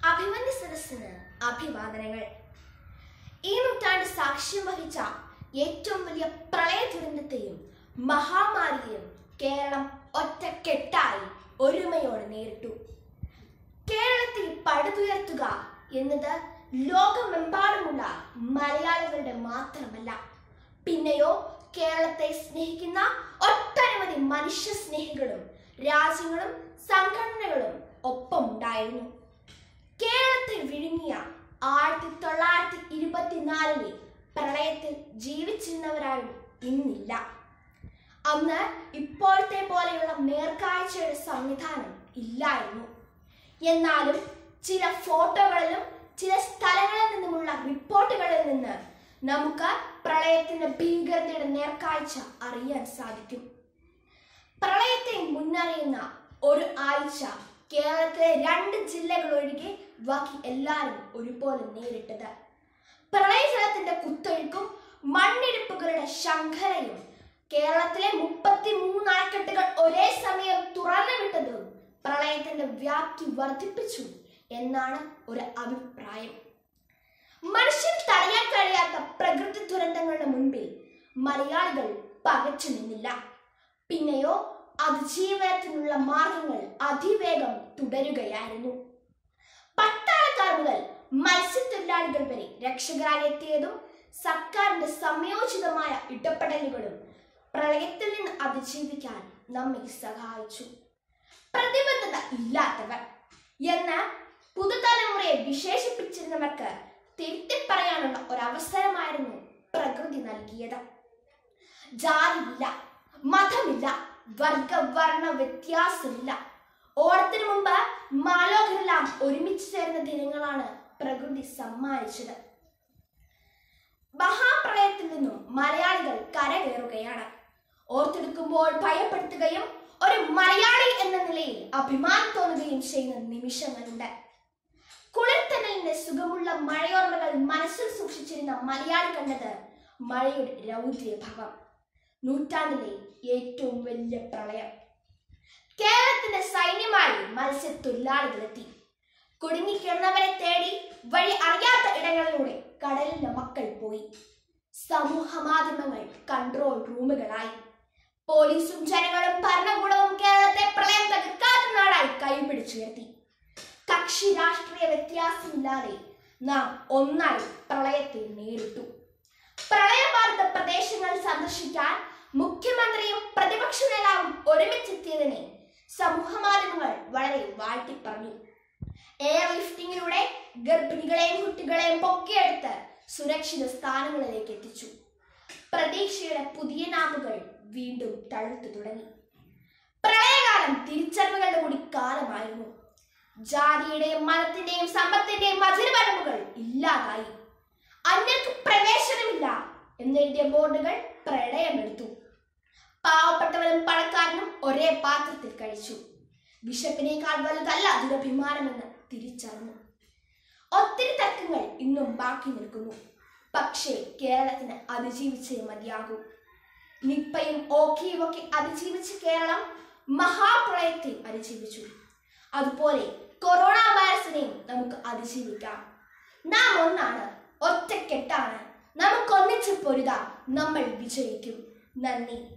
അഭിമന്യ സദസ്സിന് അഭിവാദനങ്ങൾ ഈ നൂറ്റാണ്ട് സാക്ഷ്യം വഹിച്ച ഏറ്റവും വലിയ പ്രളയ ദുരന്തത്തെയും മഹാമാരിയെയും കേരളം ഒറ്റക്കെട്ടായി ഒരുമയോടെ നേരിട്ടു കേരളത്തിൽ പടുതുയർത്തുക എന്നത് ലോകമെമ്പാടുമുള്ള മലയാളികളുടെ മാത്രമല്ല പിന്നെയോ കേരളത്തെ സ്നേഹിക്കുന്ന ഒട്ടനവധി മനുഷ്യ സ്നേഹികളും രാജ്യങ്ങളും സംഘടനകളും ഒപ്പമുണ്ടായിരുന്നു കേരളത്തെ വിഴുങ്ങിയ ആയിരത്തി തൊള്ളായിരത്തി ഇരുപത്തിനാലിലെ പ്രളയത്തിൽ ജീവിച്ചിരുന്നവരാരും ഇന്നില്ല അന്ന് ഇപ്പോഴത്തെ പോലെയുള്ള നേർക്കാഴ്ചയുടെ സംവിധാനം ഇല്ലായിരുന്നു എന്നാലും ചില ഫോട്ടോകളിലും ചില സ്ഥലങ്ങളിൽ നിന്നുമുള്ള റിപ്പോർട്ടുകളിൽ നിന്ന് നമുക്ക് പ്രളയത്തിന്റെ ഭീകരതയുടെ നേർക്കാഴ്ച അറിയാൻ സാധിക്കും പ്രളയത്തെ മുന്നറിയുന്ന ഒരു ആഴ്ച കേരളത്തിലെ രണ്ട് ജില്ലകൾ ഒഴികെ ബാക്കി എല്ലാവരും ഒരുപോലെ നേരിട്ടത് പ്രളയജലത്തിന്റെ കുത്തൊഴുക്കും മണ്ണിടിപ്പുകളുടെ ശങ്കരയും കേരളത്തിലെ മുപ്പത്തി മൂന്ന് അണക്കെട്ടുകൾ ഒരേ സമയം തുറന്നു വിട്ടതും പ്രളയത്തിന്റെ വ്യാപ്തി വർദ്ധിപ്പിച്ചു എന്നാണ് ഒരു അഭിപ്രായം മനുഷ്യൻ തടയാൻ കഴിയാത്ത പ്രകൃതി ദുരന്തങ്ങളുടെ മുൻപിൽ മലയാളികൾ പകച്ചു നിന്നില്ല പിന്നെയോ അതിജീവനത്തിനുള്ള മാർഗങ്ങൾ അതിവേഗം തുടരുകയായിരുന്നു പട്ടാളക്കാർ മുതൽ മത്സ്യത്തൊഴിലാളികൾ വരെ രക്ഷകരായി എത്തിയതും സർക്കാരിന്റെ സംയോജിതമായ ഇടപെടലുകളും പ്രളയത്തിൽ നിന്ന് അതിജീവിക്കാൻ നമ്മെ സഹായിച്ചു പ്രതിബദ്ധത ഇല്ലാത്തവർ എന്ന് പുതുതലമുറയെ വിശേഷിപ്പിച്ചിരുന്നവർക്ക് തിരുത്തി പറയാനുള്ള ഒരവസരമായിരുന്നു പ്രകൃതി നൽകിയത് ജാതിയില്ല മതമില്ല വർഗ വർണ്ണ വ്യത്യാസമില്ല ഓണത്തിന് മുമ്പ് മാലോകരെല്ലാം ഒരുമിച്ച് ചേർന്ന ദിനങ്ങളാണ് പ്രകൃതി സമ്മാനിച്ചത് മഹാപ്രളയത്തിൽ നിന്നും മലയാളികൾ കരകയറുകയാണ് ഓർത്തെടുക്കുമ്പോൾ ഭയപ്പെടുത്തുകയും ഒരു മലയാളി എന്ന നിലയിൽ അഭിമാനം തോന്നുകയും ചെയ്യുന്ന നിമിഷങ്ങളുണ്ട് കുളിർത്തനലിന്റെ സുഖമുള്ള മഴയോർമ്മകൾ മനസ്സിൽ സൂക്ഷിച്ചിരുന്ന മലയാളി കണ്ടത് മഴയുടെ രൗദ്രഭാവം നൂറ്റാണ്ടിലെ ഏറ്റവും വലിയ പ്രളയം കേരളത്തിന്റെ സൈന്യമായി മത്സ്യത്തൊഴിലാളികളെത്തി കുടുങ്ങിക്കിടന്നവരെ തേടി വഴി അറിയാത്ത ഇടങ്ങളിലൂടെ കടലിന്റെ മക്കൾ പോയി സമൂഹ മാധ്യമങ്ങൾ കൺട്രോൾ റൂമുകളായി പോലീസും ജനങ്ങളും ഭരണകൂടവും കേരളത്തെ പ്രളയം തകർക്കാത്ത നാടായി കൈപിടിച്ചുയർത്തി കക്ഷി രാഷ്ട്രീയ വ്യത്യാസമില്ലാതെ നാം ഒന്നായി പ്രളയത്തെ നേരിട്ടു പ്രളയബാധിത പ്രദേശങ്ങൾ സന്ദർശിക്കാൻ മുഖ്യമന്ത്രിയും പ്രതിപക്ഷ നേതാവും ഒരുമിച്ചെത്തിയതിനെ സമൂഹ മാധ്യമങ്ങൾ വളരെ വാഴ്ത്തിപ്പറഞ്ഞു എയർ ലിഫ്റ്റിങ്ങിലൂടെ ഗർഭിണികളെയും കുട്ടികളെയും പൊക്കിയെടുത്ത് സുരക്ഷിത സ്ഥാനങ്ങളിലേക്ക് എത്തിച്ചു പ്രതീക്ഷയുടെ പുതിയ നാമുകൾ വീണ്ടും തഴുത്തു തുടങ്ങി പ്രളയകാലം തിരിച്ചറിവുകളുടെ കൂടി കാലമായിരുന്നു ജാതിയുടെയും മതത്തിന്റെയും സമ്പത്തിന്റെയും മതിരുവരമ്പുകൾ ഇല്ലാതായി അന്യർക്ക് പ്രവേശനമില്ല എന്നെഴുതിയ ബോർഡുകൾ പ്രളയമെടുത്തു പാവപ്പെട്ടവരും പണക്കാരനും ഒരേ പാത്രത്തിൽ കഴിച്ചു വിശപ്പിനേക്കാൾ വലുതല്ല ദുരഭിമാനമെന്ന് തിരിച്ചറിഞ്ഞു ഒത്തിരി തർക്കങ്ങൾ ഇന്നും ബാക്കി നിൽക്കുന്നു പക്ഷേ കേരളത്തിന് അതിജീവിച്ചേ മതിയാകൂ നിപ്പയും ഓക്കിയും ഒക്കെ അതിജീവിച്ച കേരളം മഹാപ്രളയത്തെ അതിജീവിച്ചു അതുപോലെ കൊറോണ വൈറസിനെയും നമുക്ക് അതിജീവിക്കാം നാം ഒന്നാണ് ഒറ്റക്കെട്ടാണ് നമുക്കൊന്നിച്ച് പൊരുതാം നമ്മൾ വിജയിക്കും നന്ദി